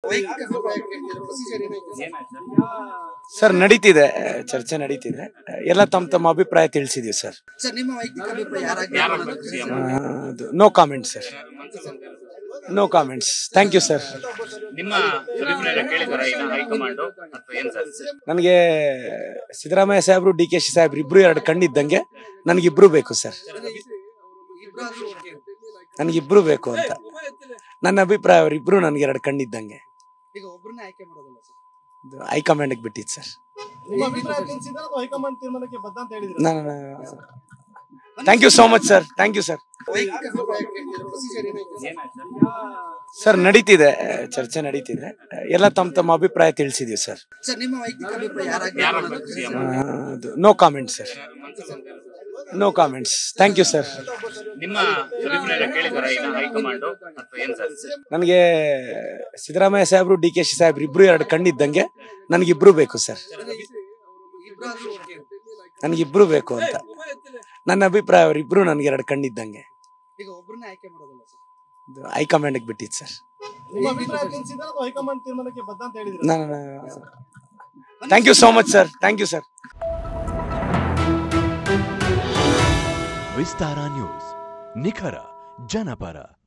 ವೈಯಕ್ತಿಕ ಅಭಿಪ್ರಾಯ ಕೇಳ್ತಿದ್ರು ಪ್ರೊಸೀಜರ್ ಏನಾಯ್ತು ಸರ್ ನಡೀತಿದೆ ಚರ್ಚೆ ನಡೀತಿದೆ ಎಲ್ಲ ತಮ್ಮ ತಮ್ಮ ಅಭಿಪ್ರಾಯ ತಿಳಿಸಿದೀವಿ ಸರ್ ಸರ್ ನಿಮ್ಮ ವೈಯಕ್ತಿಕ ಅಭಿಪ್ರಾಯ ಯಾರಾಗ್ಬೇಕು no comments sir no comments thank you sir ನಿಮ್ಮ ಅಭಿಪ್ರಾಯ ಕೇಳಿದಾರ ಈಗ ಹೈಕಮಾಂಡ್ ಅಥವಾ ಏನ್ ಸರ್ ನನಗೆ ಸಿದ್ದರಾಮಯ್ಯ ಸಾಹೇಬ್ರು ಡಿ ಕೆ ಶಿ ಸಾಹೇಬ್ರು ಇಬ್ರು ಎರಡು ಕಣ್ಣಿದ್ದಂಗೆ ನನಗಿಬ್ರು ಬೇಕು ಸರ್ ಇಬ್ರಾದ್ರೂ ಓಕೆ ನನಗಿಬ್ರು ಬೇಕು ಅಂತ ನನ್ನ ಅಭಿಪ್ರಾಯ ಅವರಿಬ್ರು ನನಗೆ ಎರಡು ಕಣ್ಣಿದ್ದಂಗೆ ಈಗ ಒಬ್ರನ್ನೇ ಆಯ್ಕೆ ಮಾಡೋದಿಲ್ಲ ಸರ್ ಇದು ಹೈಕಮಾಂಡ್ಗೆ ಬಿಟ್ಟಿದ್ದು ಸರ್ ನಿಮ್ಮ ಅಭಿಪ್ರಾಯ ತಿಳಿಸಿದ್ರೆ ಅಥವಾ ಹೈಕಮಾಂಡ್ ತೀರ್ಮಾನಕ್ಕೆ ಬದ್ಧ ಅಂತ ಹೇಳಿದ್ರು ನಾನು thank you so much sir thank you sir ವೈಯಕ್ತಿಕ ಅಭಿಪ್ರಾಯ ಕೇಳ್ತಿದ್ರು ಪ್ರೊಸೀಜರ್ ಏನಾಯ್ತು ಸರ್ ನಡೀತಿದೆ ಚರ್ಚೆ ನಡೀತಿದೆ ಎಲ್ಲ ತಮ್ಮ ತಮ್ಮ ಅಭಿಪ್ರಾಯ ತಿಳಿಸಿದೀವಿ ಸರ್ ಸರ್ ನಿಮ್ಮ ವೈಯಕ್ತಿಕ ಅಭಿಪ್ರಾಯ ಯಾರಾಗ್ಬೇಕು no comments sir no comments thank you sir ನಿಮ್ಮ ಅಭಿಪ್ರಾಯ ಕೇಳಿದಾರ ಈಗ ಹೈಕಮಾಂಡ್ ಅಥವಾ ಏನ್ ಸರ್ ನನಗೆ ಸಿದ್ದರಾಮಯ್ಯ ಸಾಹೇಬ್ರು ಡಿ ಕೆ ಶಿ ಸಾಹೇಬ್ರು ಇಬ್ರು ಎರಡು ಕಣ್ಣಿದ್ದಂಗೆ ನನಗಿಬ್ರು ಬೇಕು ಸರ್ ಇಬ್ರಾದ್ರೂ ಓಕೆ ನನಗಿಬ್ರು ಬೇಕು ಅಂತ ನನ್ನ ಅಭಿಪ್ರಾಯ ಅವರಿಬ್ರು ನನಗೆ ಎರಡು ಕಣ್ಣಿದ್ದಂಗೆ ಈಗ ಒಬ್ರನ್ನೇ ಆಯ್ಕೆ ಮಾಡೋದಿಲ್ಲ ಸರ್ ಇದು ಹೈಕಮಾಂಡ್ಗೆ ಬಿಟ್ಟಿದ್ದು ಸರ್ ನಿಮ್ಮ ಅಭಿಪ್ರಾಯ ತಿಳಿಸಿದ್ರೆ ಅಥವಾ ಹೈಕಮಾಂಡ್ ತೀರ್ಮಾನಕ್ಕೆ ಬದ್ಧ ಅಂತ ಹೇಳಿದ್ರು ನಾನು thank you so much sir thank you sir Vistara news ನಿಖರ ಜನಪರ